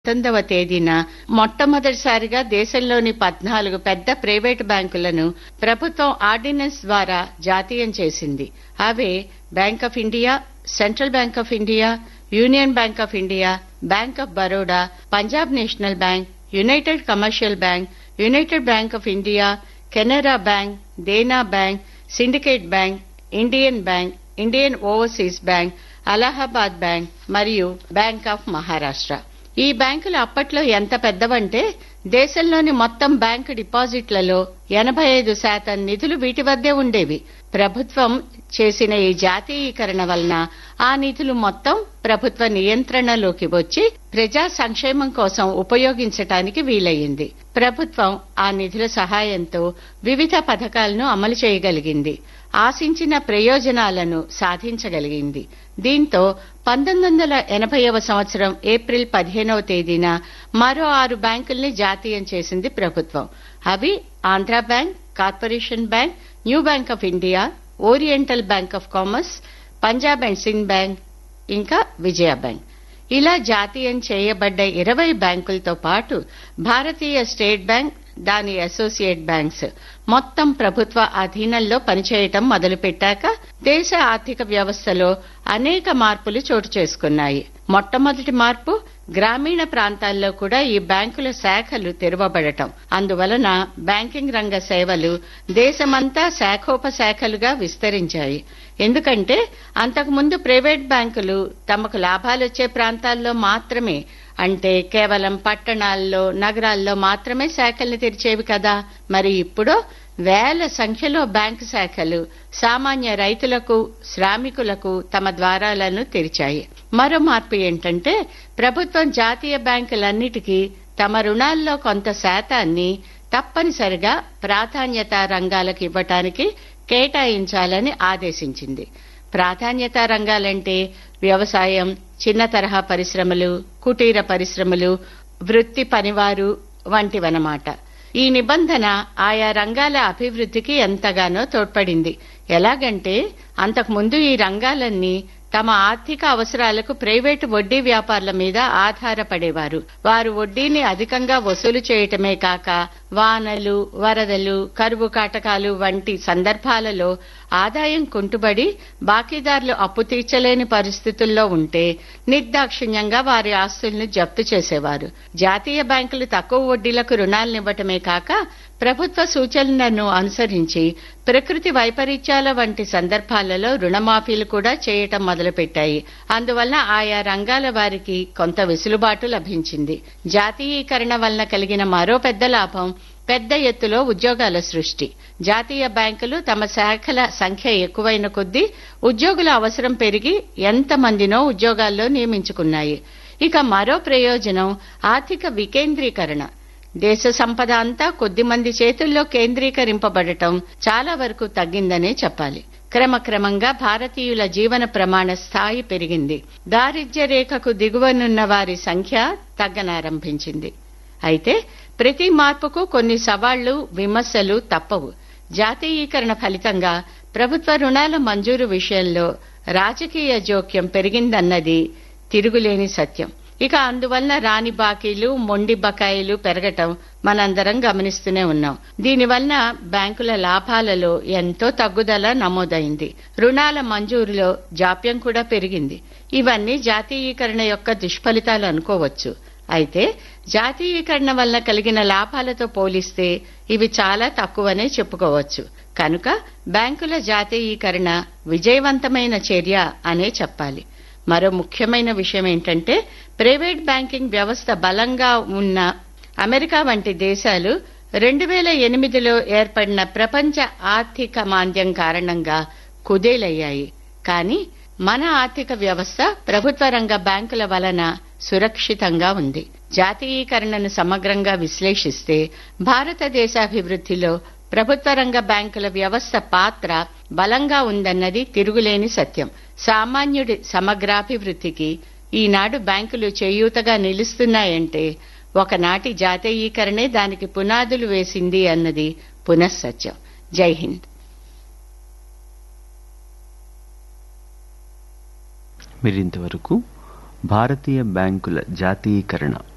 పంతొమ్మిదవ తేదీన మొట్టమొదటిసారిగా దేశంలోని పద్నాలుగు పెద్ద ప్రైవేటు బ్యాంకులను ప్రభుత్వం ఆర్డినెన్స్ ద్వారా జాతీయం చేసింది అవే bank of India central bank of India union bank of India bank of Baroda Punjab national bank united commercial bank united bank of India Canara bank Dena bank syndicate bank Indian bank Indian overseas bank Allahabad bank మరియు bank of Maharashtra ఈ బ్యాంకులు అప్పట్లో ఎంత పెద్దవంటే దేశంలోని మొత్తం bank డిపాజిట్లలో ఎనభై ఐదు శాతం నిధులు వీటి వద్దే ఉండేవి ప్రభుత్వం చేసిన ఈ జాతీయీకరణ వలన ఆ నిధులు మొత్తం ప్రభుత్వ నియంత్రణలోకి వచ్చి ప్రజా సంక్షేమం కోసం ఉపయోగించటానికి వీలయ్యింది ప్రభుత్వం ఆ నిధుల సహాయంతో వివిధ పథకాలను అమలు చేయగలిగింది ఆశించిన ప్రయోజనాలను సాధించగలిగింది దీంతో పంతొమ్మిది వందల ఎనభైవ సంవత్సరం ఏప్రిల్ పదిహేనవ తేదీన మరో ఆరు బ్యాంకుల్ని జాతీయం చేసింది ప్రభుత్వం అవి Andhra bank corporation bank new bank of India oriental bank of commerce Punjab and Sind bank ఇంకా విజయ బ్యాంక్ ఇలా జాతీయం చేయబడ్డ ఇరవై బ్యాంకులతో పాటు భారతీయ స్టేట్ బ్యాంక్ దాని అసోసియేట్ బ్యాంక్స్ మొత్తం ప్రభుత్వ అధీనంలో పనిచేయటం మొదలుపెట్టాక దేశ ఆర్థిక వ్యవస్థలో అనేక మార్పులు చోటు చేసుకున్నాయి మొట్టమొదటి మార్పు గ్రామీణ ప్రాంతాల్లో కూడా ఈ బ్యాంకుల శాఖలు తెరవబడటం అందువలన బ్యాంకింగ్ రంగ సేవలు దేశమంతా శాఖోపశాఖలుగా విస్తరించాయి ఎందుకంటే అంతకుముందు ప్రైవేట్ బ్యాంకులు తమకు లాభాలొచ్చే ప్రాంతాల్లో మాత్రమే అంటే కేవలం పట్టణాల్లో నగరాల్లో మాత్రమే శాఖల్ని తెరిచేవి కదా మరి ఇప్పుడు వేల సంఖ్యలో బ్యాంకు శాఖలు సామాన్య రైతులకు శ్రామికులకు తమ ద్వారాలను తెరిచాయి మరో మార్పు ఏంటంటే ప్రభుత్వం జాతీయ బ్యాంకులన్నిటికీ తమ రుణాల్లో కొంత శాతాన్ని తప్పనిసరిగా ప్రాధాన్యత రంగాలకు ఇవ్వటానికి కేటాయించాలని ఆదేశించింది ప్రాధాన్యత రంగాలంటే వ్యవసాయం చిన్న తరహా పరిశ్రమలు కుటీర పరిశ్రమలు వృత్తి పనివారు వంటివన్నమాట ఈ నిబంధన ఆయా రంగాల అభివృద్ధికి ఎంతగానో తోడ్పడింది ఎలాగంటే అంతకుముందు ఈ రంగాలన్నీ తమ ఆర్థిక అవసరాలకు ప్రైవేటు వడ్డీ వ్యాపారుల మీద ఆధారపడేవారు వారు వడ్డీని అధికంగా వసూలు చేయటమే కాక వానలు వరదలు కరువు కాటకాలు వంటి సందర్భాలలో ఆదాయం కుంటుబడి బాకీదారులు అప్పు తీర్చలేని పరిస్థితుల్లో ఉంటే నిర్దాక్షిణ్యంగా వారి ఆస్తుల్ని జప్తు చేసేవారు జాతీయ బ్యాంకులు తక్కువ వడ్డీలకు రుణాలనివ్వటమే కాక ప్రభుత్వ సూచనలను అనుసరించి ప్రకృతి వైపరీత్యాల వంటి సందర్భాలలో రుణమాఫీలు కూడా చేయటం మొదలుపెట్టాయి అందువల్ల ఆయా రంగాల వారికి కొంత వెసులుబాటు లభించింది జాతీయీకరణ వలన కలిగిన మరో పెద్ద లాభం పెద్ద ఎత్తులో ఉద్యోగాల సృష్టి జాతీయ బ్యాంకులు తమ శాఖల సంఖ్య ఎక్కువైన కొద్దీ ఉద్యోగుల అవసరం పెరిగి ఎంతమందినో ఉద్యోగాల్లో నియమించుకున్నాయి ఇక మరో ప్రయోజనం ఆర్థిక వికేంద్రీకరణ దేశ సంపద అంతా కొద్ది మంది చేతుల్లో కేంద్రీకరింపబడటం చాలా వరకు తగ్గిందనే చెప్పాలి క్రమక్రమంగా భారతీయుల జీవన ప్రమాణ స్థాయి పెరిగింది దారిద్ర్య రేఖకు దిగువనున్న వారి సంఖ్య తగ్గనారంభించింది అయితే ప్రతి మార్పుకు కొన్ని సవాళ్లు విమర్శలు తప్పవు జాతీయీకరణ ఫలితంగా ప్రభుత్వ రుణాల మంజూరు విషయంలో రాజకీయ జోక్యం పెరిగిందన్నది తిరుగులేని సత్యం ఇక అందువల్ల రాని బాకీలు మొండి బకాయిలు పెరగటం మనందరం గమనిస్తూనే ఉన్నాం దీనివల్ల బ్యాంకుల లాభాలలో ఎంతో తగ్గుదల నమోదైంది రుణాల మంజూరులో జాప్యం కూడా పెరిగింది ఇవన్నీ జాతీయీకరణ యొక్క దుష్ఫలితాలు అనుకోవచ్చు అయితే జాతీయీకరణ వల్ల కలిగిన లాభాలతో పోలిస్తే ఇవి చాలా తక్కువనే చెప్పుకోవచ్చు కనుక బ్యాంకుల జాతీయీకరణ విజయవంతమైన చర్య అనే చెప్పాలి మరో ముఖ్యమైన విషయం ఏంటంటే ప్రైవేట్ బ్యాంకింగ్ వ్యవస్థ బలంగా ఉన్న అమెరికా వంటి దేశాలు రెండు వేల ఎనిమిదిలో ఏర్పడిన ప్రపంచ ఆర్థిక మాంద్యం కారణంగా కుదేలయ్యాయి కానీ మన ఆర్థిక వ్యవస్థ ప్రభుత్వ రంగ బ్యాంకుల వలన సురక్షితంగా ఉంది జాతీయీకరణను సమగ్రంగా విశ్లేషిస్తే భారతదేశాభివృద్ధిలో ప్రభుత్వ రంగ బ్యాంకుల వ్యవస్థ పాత్ర బలంగా ఉందన్నది తిరుగులేని సత్యం సామాన్యుడి సమగ్రాభివృద్ధికి ఈనాడు బ్యాంకులు చేయూతగా నిలుస్తున్నాయంటే ఒకనాటి జాతీయీకరణే దానికి పునాదులు వేసింది అన్నది పునఃసత్యం జై హింద్ మీరింతవరకు భారతీయ బ్యాంకుల జాతీయీకరణ